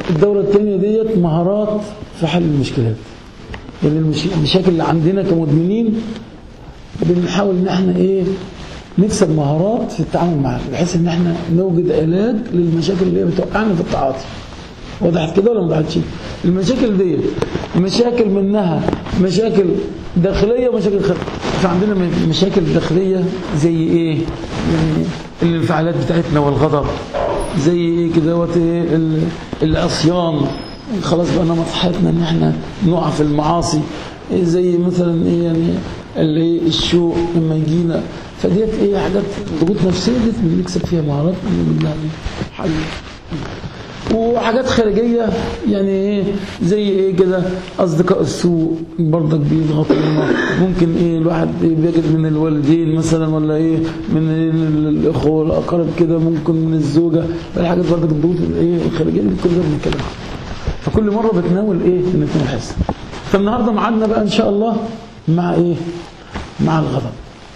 الدورة الثانية ديت مهارات في حل المشكلات يعني المش- المشاكل اللي عندنا كمدمنين بنحاول ان احنا ايه نكسب مهارات في التعامل معاها بحيث ان احنا نوجد علاج للمشاكل اللي هي بتوقعنا في التعاطي وضحت كده ولا ما وضحتش المشاكل دي مشاكل منها مشاكل داخليه ومشاكل خارجيه فعندنا م- مشاكل داخليه زي ايه يعني الانفعالات بتاعتنا والغضب زي ايه كده وقت ايه ال- العصيان خلاص بقى نمط حياتنا ان احنا نقع في المعاصي إيه زي مثلا ايه يعني اللي هي الشوق لما يجينا فديت ايه حاجات ضغوط نفسيه ديت بنكسب فيها مهارات بنعمل لها إيه؟ حل وحاجات خارجية يعني ايه زي ايه كده اصدقاء السوء برضك بيضغطونا ممكن ايه الواحد إيه بيجد من الوالدين مثلا ولا ايه من ال- الاخوه والاقارب كده ممكن من الزوجه الحاجات برضك الضغوط الايه الخارجيه دي كلنا بنتكلم عنها فكل مره بتناول ايه الاثنين حس فالنهارده ميعادنا بقى ان شاء الله مع ايه مع الغضب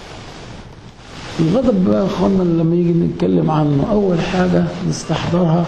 الغضب بقى يا اخوانا لما يجي نتكلم عنه اول حاجه نستحضرها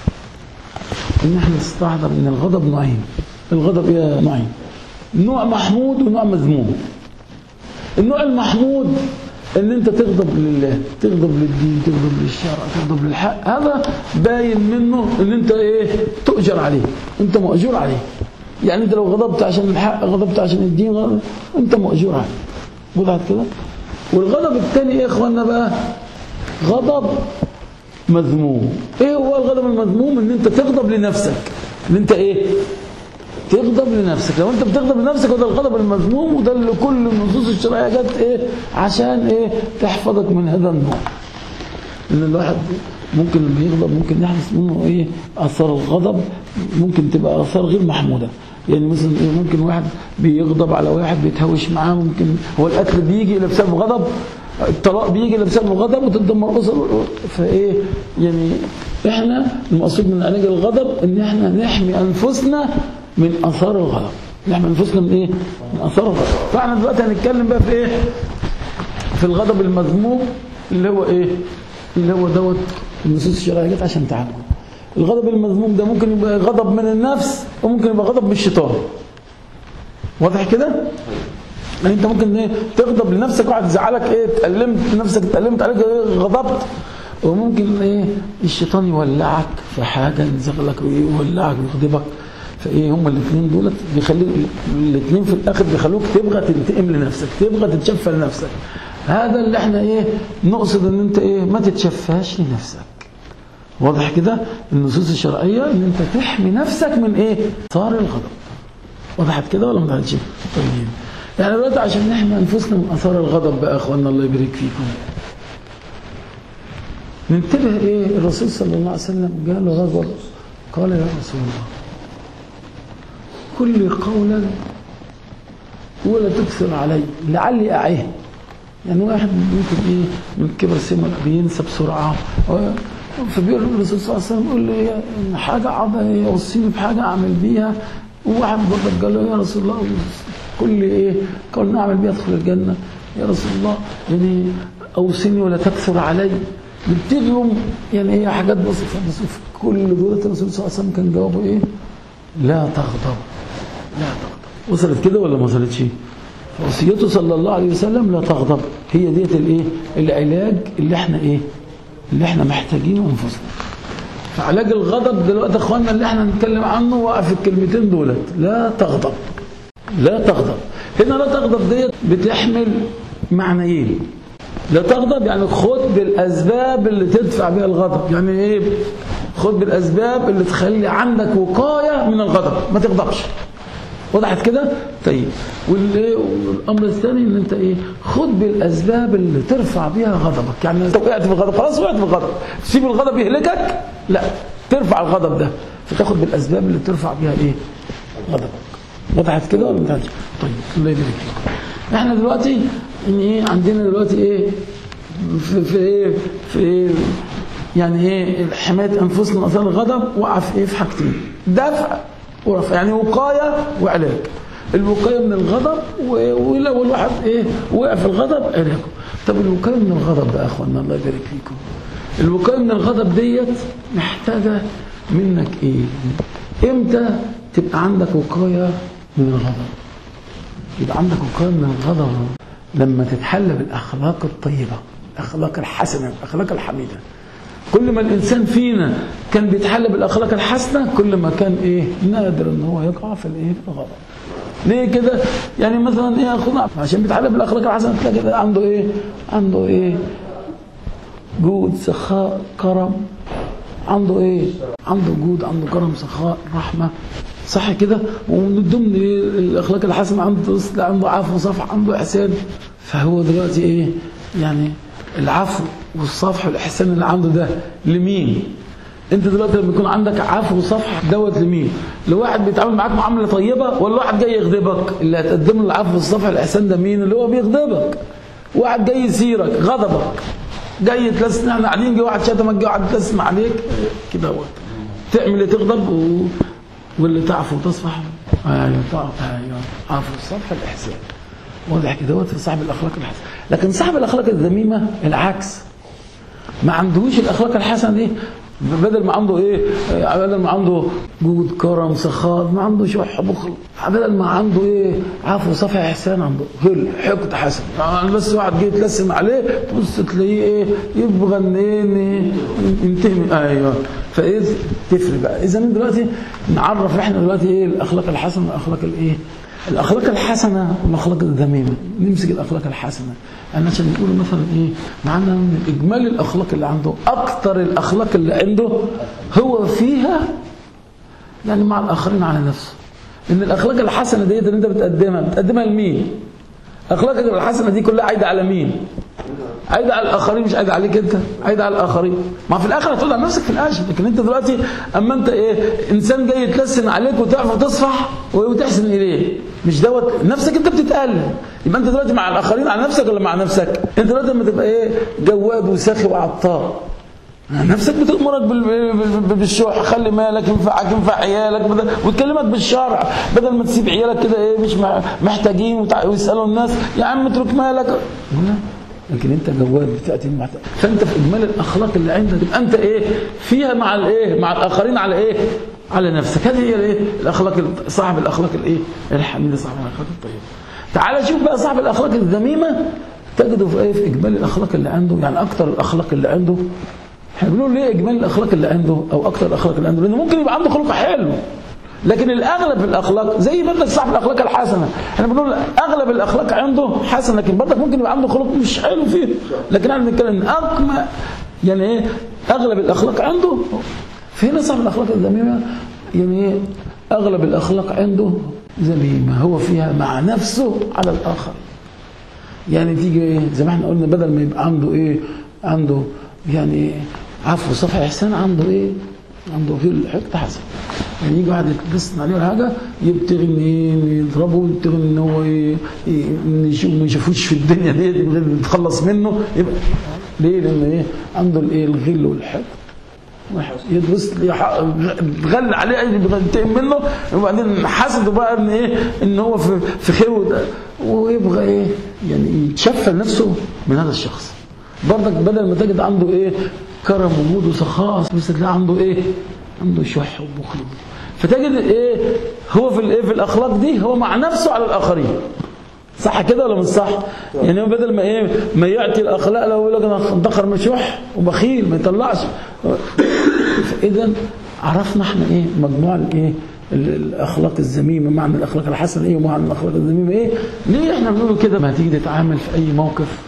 ان احنا نستحضر ان الغضب نوعين الغضب ايه نوعين نوع محمود ونوع مذموم النوع المحمود ان انت تغضب لله تغضب للدين تغضب للشرع تغضب للحق هذا باين منه ان انت ايه تؤجر عليه انت مؤجور عليه يعني انت لو غضبت عشان الحق غضبت عشان الدين غضب انت مؤجور عليه وضعت كده والغضب الثاني ايه يا اخوانا بقى غضب مذموم ايه هو الغضب المذموم ان انت تغضب لنفسك ان انت ايه تغضب لنفسك لو انت بتغضب لنفسك وده الغضب المذموم وده اللي كل النصوص الشرعيه جت ايه عشان ايه تحفظك من هذا النوع ان الواحد ممكن لما يغضب ممكن يحدث منه ايه اثار الغضب ممكن تبقى اثار غير محموده يعني مثلا ايه ممكن واحد بيغضب على واحد بيتهوش معاه ممكن هو القتل بيجي الا بسبب غضب الطلاق بيجي الا بسبب غضب وتدمر اسر فايه يعني احنا المقصود من علاج الغضب ان احنا نحمي انفسنا من اثار الغضب نحمي انفسنا من ايه من اثار الغضب فاحنا دلوقتي هنتكلم بقى في ايه في الغضب المذموم اللي هو ايه اللي هو دوت النصوص الشرعيه جت عشان تعالجه الغضب المذموم ده ممكن يبقى غضب من النفس وممكن يبقى غضب من الشيطان واضح كده يعني انت ممكن ايه تغضب لنفسك واحد زعلك ايه اتألمت نفسك اتألمت عليك ايه غضبت وممكن ايه الشيطان يولعك في حاجه ينزغلك ويولعك ويغضبك فايه هما الاثنين دولت بيخليك الاثنين في الاخر بيخلوك تبغى تنتقم لنفسك تبغى تتشفى لنفسك هذا اللي احنا ايه نقصد ان انت ايه ما تتشفاش لنفسك واضح كده النصوص الشرعيه ان انت تحمي نفسك من ايه صار الغضب وضحت كده ولا ما وضحتش طيب يعني دلوقتي عشان نحمي انفسنا من اثار الغضب بقى يا اخوانا الله يبارك فيكم ننتبه ايه الرسول صلى الله عليه وسلم قال له رجل قال يا رسول الله كل قولا ولا تكثر علي لعلي اعيه يعني واحد ممكن ايه من كبر سنه بينسى بسرعه فبيقول الرسول صلى الله عليه وسلم يقول لي إن حاجه عض- يوصيني بحاجه اعمل بيها وواحد برضه قال له يا رسول الله كل ايه قال نعمل بيها ادخل الجنه يا رسول الله يعني اوصني ولا تكثر علي بتغلم يعني هي حاجات بسيطه بس في كل دولة الرسول صلى الله عليه وسلم كان جوابه ايه؟ لا تغضب لا تغضب وصلت كده ولا ما وصلتش؟ وصيته صلى الله عليه وسلم لا تغضب هي ديت الايه؟ العلاج اللي احنا ايه؟ اللي احنا محتاجينه انفسنا. فعلاج الغضب دلوقتي يا اخواننا اللي احنا هنتكلم عنه وقف الكلمتين دولت لا تغضب لا تغضب هنا لا تغضب ديت بتحمل معنيين لا تغضب يعني خد بالاسباب اللي تدفع بها الغضب يعني ايه خد بالاسباب اللي تخلي عندك وقايه من الغضب ما تغضبش وضحت كده طيب واللي- والامر الثاني ان انت ايه خد بالاسباب اللي ترفع بيها غضبك يعني انت وقعت في الغضب خلاص وقعت في الغضب تسيب الغضب يهلكك لا ترفع الغضب ده فتاخد بالاسباب اللي ترفع بيها ايه غضبك وضحت كده ولا ما وضحتش طيب الله يبارك فيك احنا دلوقتي ان ايه عندنا دلوقتي ايه في, في ايه في إيه يعني ايه حمايه انفسنا من اثار الغضب وقع في ايه في حاجتين دفع ورفع يعني وقايه وعلاج الوقايه من الغضب و- ولو الواحد ايه وقع في الغضب علاجه طب الوقايه من الغضب بقى يا اخوانا الله يبارك فيكم الوقايه من الغضب ديت محتاجه منك ايه امتى تبقى عندك وقايه من الغضب يبقى عندك وقايه من الغضب لما تتحلى بالاخلاق الطيبه الاخلاق الحسنه الاخلاق الحميده كل ما الانسان فينا كان بيتحلى بالاخلاق الحسنه كل ما كان ايه نادر ان هو يقع في الايه في الغضب ليه كده يعني مثلا ايه اخونا عشان بيتحلى بالاخلاق الحسنه تلاقي كده عنده ايه عنده ايه جود سخاء كرم عنده ايه عنده جود عنده كرم سخاء رحمه صح كده ومن ضمن إيه الاخلاق الحسنه عنده وصل عنده عفو صفح عنده احسان فهو دلوقتي ايه يعني العفو والصفح والاحسان اللي عنده ده لمين انت دلوقتي لما يكون عندك عفو وصفح دوت لمين لواحد بيتعامل معاك معامله طيبه ولا واحد جاي يغضبك اللي هتقدم له العفو والصفح والاحسان ده مين اللي هو بيغضبك واحد جاي يسيرك غضبك جاي تلسن احنا قاعدين جه واحد شتمك جه واحد تلسن عليك كده هو تعمل ايه تغضب و... واللي تعفو وتصفح ايوه تعفو ايوه عفو الصفح الاحسان واضح كده دوت في صاحب الاخلاق الحسنه لكن صاحب الاخلاق الذميمه العكس ما عندهوش الاخلاق الحسنه دي بدل ما عنده ايه بدل ما عنده جود كرم سخاء ما عنده شح بخل بدل ما عنده ايه عفو صفح احسان عنده غل حقد حسن يعني بس واحد جه يتلسم عليه تبص تلاقيه ايه يبغى ان ايه ينتهي ايوه فايه تفرق بقى اذا دلوقتي نعرف احنا دلوقتي ايه الاخلاق الحسنه والاخلاق الايه الاخلاق الحسنه والاخلاق الذميمه نمسك الاخلاق الحسنه انا عشان نقول مثلا ايه معانا من اجمالي الاخلاق اللي عنده اكتر الاخلاق اللي عنده هو فيها يعني مع الاخرين على نفسه ان الاخلاق الحسنه ديت اللي انت بتقدمها بتقدمها لمين اخلاقك الحسنه دي كلها عايده على مين عايده على الاخرين مش عايده عليك انت عايده على الاخرين ما في الاخر هتقول على نفسك في الاجر لكن انت دلوقتي اما انت ايه انسان جاي يتلسن عليك وتعرف وتصفح وتحسن اليه مش دوت نفسك انت بتتقلب يبقى انت دلوقتي مع الاخرين على نفسك ولا مع نفسك انت دلوقتي لما تبقى ايه جواد وساخي وعطاء نفسك بتأمرك بالشح خلي مالك ينفعك ينفع عيالك وتكلمك بالشرع بدل ما تسيب عيالك كده ايه مش محتاجين ويسألوا الناس يا عم اترك مالك لكن انت جواد بتاتي مع فانت في اجمال الاخلاق اللي عندك تبقى انت ايه فيها مع الايه مع الاخرين على ايه على نفسك هذه هي الايه الاخلاق صاحب الاخلاق الايه الحميده صاحب الاخلاق الطيبه تعال شوف بقى صاحب الاخلاق الذميمه تجده في ايه في اجمال الاخلاق اللي عنده يعني اكتر الاخلاق اللي عنده احنا بنقول ليه اجمال الاخلاق اللي عنده او اكتر الاخلاق اللي عنده لانه ممكن يبقى عنده خلق حلو لكن الاغلب في الاخلاق زي برضك صاحب الاخلاق الحسنه احنا بنقول اغلب الاخلاق عنده حسنه لكن برضك ممكن يبقى عنده خلق مش حلو فيه لكن احنا بنتكلم ان اقمى يعني ايه اغلب الاخلاق عنده فهنا صاحب الاخلاق الذميمه يعني ايه اغلب الاخلاق عنده ذميمه هو فيها مع نفسه على الاخر يعني تيجي ايه زي ما احنا قلنا بدل ما يبقى عنده ايه عنده يعني عفو صفح احسان عنده ايه عنده في الحته حسن يعني يجي واحد يتبسط عليه ولا حاجه يبتغي ان يضربه يبتغي ان هو ما يشوفوش في الدنيا دي يتخلص منه يبقى ليه؟ لان ايه عنده الايه الغل والحقد يدرس يتغلى عليه ينتقم منه وبعدين حسده بقى ان ايه ان هو في في خير ويبغى ايه يعني يتشفى نفسه من هذا الشخص برضك بدل ما تجد عنده ايه كرم وجود وسخاء بس تلاقي عنده ايه عنده شح وبخل فتجد ايه هو في الايه في الاخلاق دي هو مع نفسه على الاخرين صح كده ولا مش صح يعني هو بدل ما ايه ما يعطي الاخلاق لو يقول لك انا ادخر مشوح وبخيل ما يطلعش فاذا عرفنا احنا ايه مجموع الايه الاخلاق الذميمه معنى الاخلاق الحسنه ايه ومعنى الاخلاق الذميمه ايه ليه احنا بنقول كده ما تيجي تتعامل في اي موقف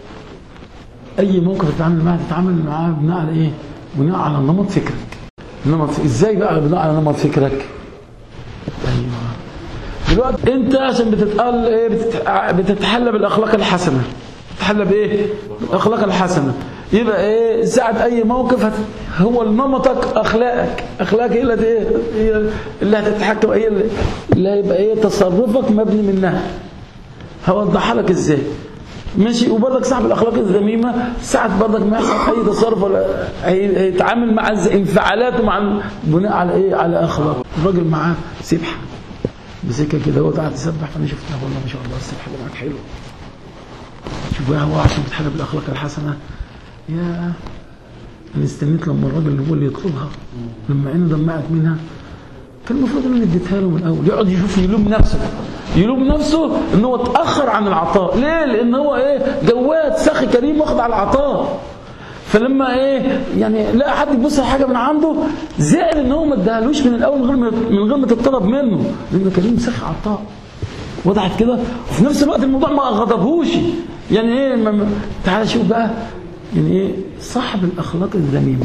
اي موقف تتعامل معاه تتعامل معاه بناء على ايه بناء على نمط فكرك نمط ازاي بقى بناء على نمط فكرك ايوه دلوقتي انت عشان بتتقال ايه بتتحلى بالاخلاق الحسنه بتتحلى بايه بالاخلاق الحسنه يبقى ايه ساعة اي موقف هت... هو نمطك اخلاقك اخلاقك هي اللي ايه هي اللي هتتحكم هي اللي, اللي هيبقى ايه تصرفك مبني منها هوضحها لك ازاي ماشي وبرضك صاحب الاخلاق الذميمه ساعه برضك ما يحصل اي تصرف ولا هيتعامل مع انفعالاته مع بناء على ايه على اخلاق الراجل معاه سبحه مسكها كده هو قاعد يسبح فانا شفتها والله ما شاء الله السبحه اللي معاك حلوه شوف بقى هو عشان بيتحلى بالاخلاق الحسنه يا انا استنيت لما الراجل هو اللي يطلبها لما عينه دمعت منها كان المفروض ان انا اديتها له من الاول يقعد يشوف يلوم نفسه يلوم نفسه ان هو اتاخر عن العطاء ليه لان هو ايه جواد سخي كريم واخد على العطاء فلما ايه يعني لا حد يبص على حاجه من عنده زعل ان هو ما اداهالوش من الاول من غير ما من غير ما تطلب منه لان كريم سخي عطاء وضحت كده وفي نفس الوقت الموضوع ما غضبهوش يعني ايه ما- ما- تعال شوف بقى يعني ايه صاحب الاخلاق الذميمه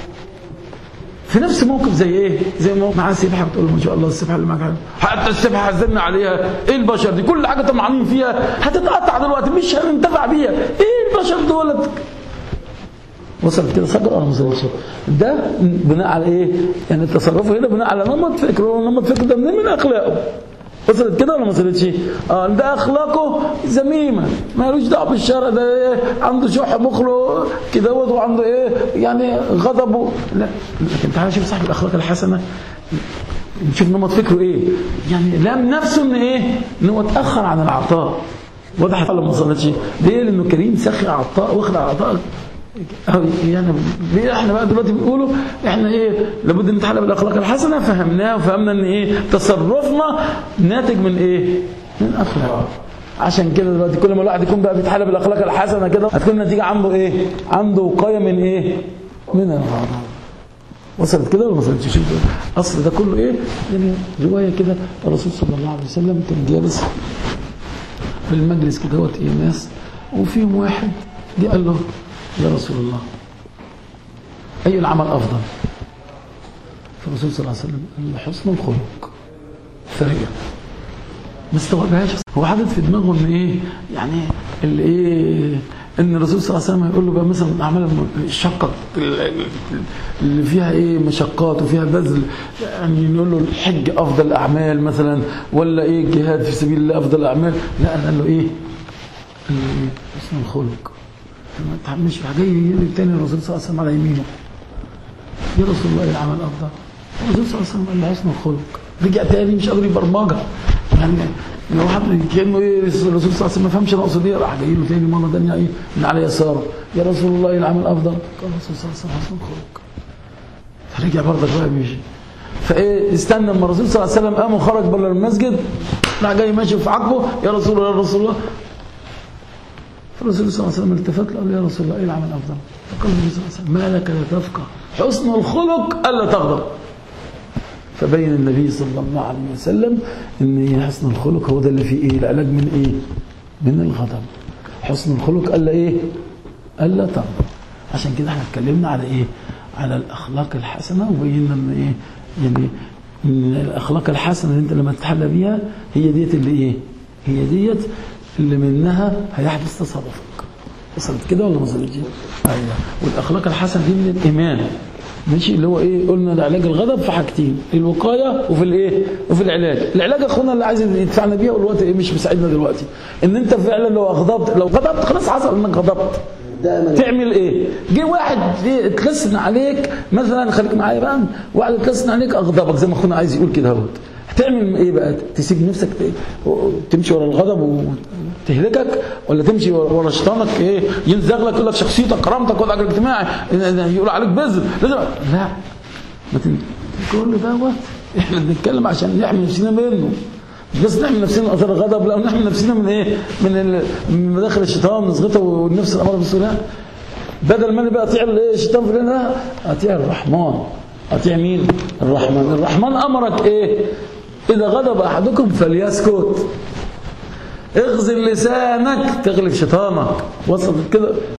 في نفس موقف زي ايه زي ما معاه سبحه بتقول له ما شاء الله السبحه اللي معاك حلوة. حتى السبحه حزننا عليها ايه البشر دي كل حاجه طمعانين فيها هتتقطع دلوقتي مش هننتفع بيها ايه البشر دولت وصلت كده صدق ولا ما وصلتش ده بناء على ايه يعني تصرفه هنا بناء على نمط فكره ونمط فكره ده منين من اخلاقه وصلت كده ولا ما وصلتش اه ده اخلاقه ذميمه مالوش دعوه بالشرع ده ايه عنده شح بخله كده وعنده ايه يعني غضبه لا لكن تعالى شوف صاحب الاخلاق الحسنه نشوف نمط فكره ايه يعني لام نفسه ان ايه ان هو اتاخر عن العطاء وضحت ولا ما وصلتش ليه لانه كريم سخي عطاء واخد على عطاء أو يعني ليه احنا بقى دلوقتي بنقولوا احنا ايه لابد نتحلى بالاخلاق الحسنه فهمناه وفهمنا ان ايه تصرفنا ناتج من ايه من اخلاق عشان كده دلوقتي كل ما الواحد يكون بقى بيتحلى بالاخلاق الحسنه كده هتكون النتيجه عنده ايه عنده وقايه من ايه من الغضب وصلت كده ولا ما وصلتش شوف اصل ده كله ايه يعني روايه كده الرسول صلى الله عليه وسلم كان جالس في المجلس كده هوت ايه ناس وفيهم واحد جه قال له يا رسول الله اي العمل افضل فالرسول صلى الله عليه وسلم قال له حسن الخلق فرجع ما استوعبهاش هو حاطط في دماغه ان ايه يعني اللي ايه ان الرسول صلى الله عليه وسلم يقول له بقى مثلا الاعمال الشقه اللي فيها ايه مشقات وفيها بذل يعني نقول له الحج افضل الاعمال مثلا ولا ايه الجهاد في سبيل الله افضل الاعمال لا قال له ايه قال له ايه حسن الخلق ما تعملش جاي يجي تاني الرسول صلى الله عليه وسلم على يمينه يا رسول الله إيه العمل افضل الرسول صلى الله عليه وسلم قال له حسن الخلق رجع تاني مش قادر يبرمجها يعني لو حد كانه ايه الرسول صلى الله عليه وسلم ما فهمش انا اقصد ايه راح جاي له تاني مره ثانيه ايه من على يساره يا رسول الله إيه العمل افضل قال الرسول صلى الله عليه وسلم حسن الخلق فرجع برضك بقى بيجي فايه استنى لما الرسول صلى الله عليه وسلم قام وخرج بره المسجد راح جاي ماشي في عقبه يا رسول الله يا رسول الله فالرسول صلى الله عليه وسلم التفت له قال يا رسول الله ايه العمل افضل؟ فقال النبي صلى الله عليه وسلم ما لك لا تفقه حسن الخلق الا تغضب فبين النبي صلى الله عليه وسلم ان حسن الخلق هو ده اللي فيه ايه العلاج من ايه من الغضب حسن الخلق الا ايه الا تغضب عشان كده احنا اتكلمنا على ايه على الاخلاق الحسنه وبينا ان ايه يعني ان الاخلاق الحسنه اللي انت لما تتحلى بيها هي ديت اللي ايه هي ديت اللي منها هيحدث تصرفك وصلت كده ولا ما وصلتش ايوه والاخلاق الحسنه دي من الايمان ماشي اللي هو ايه قلنا ده علاج الغضب في حاجتين الوقايه وفي الايه وفي العلاج العلاج يا اخوانا اللي عايز يدفعنا بيها والوقت ايه مش مساعدنا دلوقتي ان انت فعلا لو غضبت لو غضبت خلاص حصل انك غضبت تعمل ايه جه واحد إيه اتلسن عليك مثلا خليك معايا بقى واحد اتلسن عليك اغضبك زي ما اخونا عايز يقول كده اهوت هتعمل ايه بقى تسيب نفسك تمشي ورا الغضب وتهلكك ولا تمشي ورا شيطانك ايه ينزغ لك يقول لك شخصيتك كرامتك وضعك الاجتماعي يقول عليك بذل لازم لا ما تن... كل دوت احنا بنتكلم عشان نحمي نفسنا منه مش بس نحمي نفسنا من اثار الغضب لا نحمي نفسنا من ايه من ال... من مداخل الشيطان نزغته والنفس الاماره بالسوء بدل ما انا بقى اطيع الايه الشيطان في ده اطيع الرحمن اطيع مين الرحمن الرحمن امرك ايه اذا غضب احدكم فليسكت اغزل لسانك تغلب شيطانك وصلت كده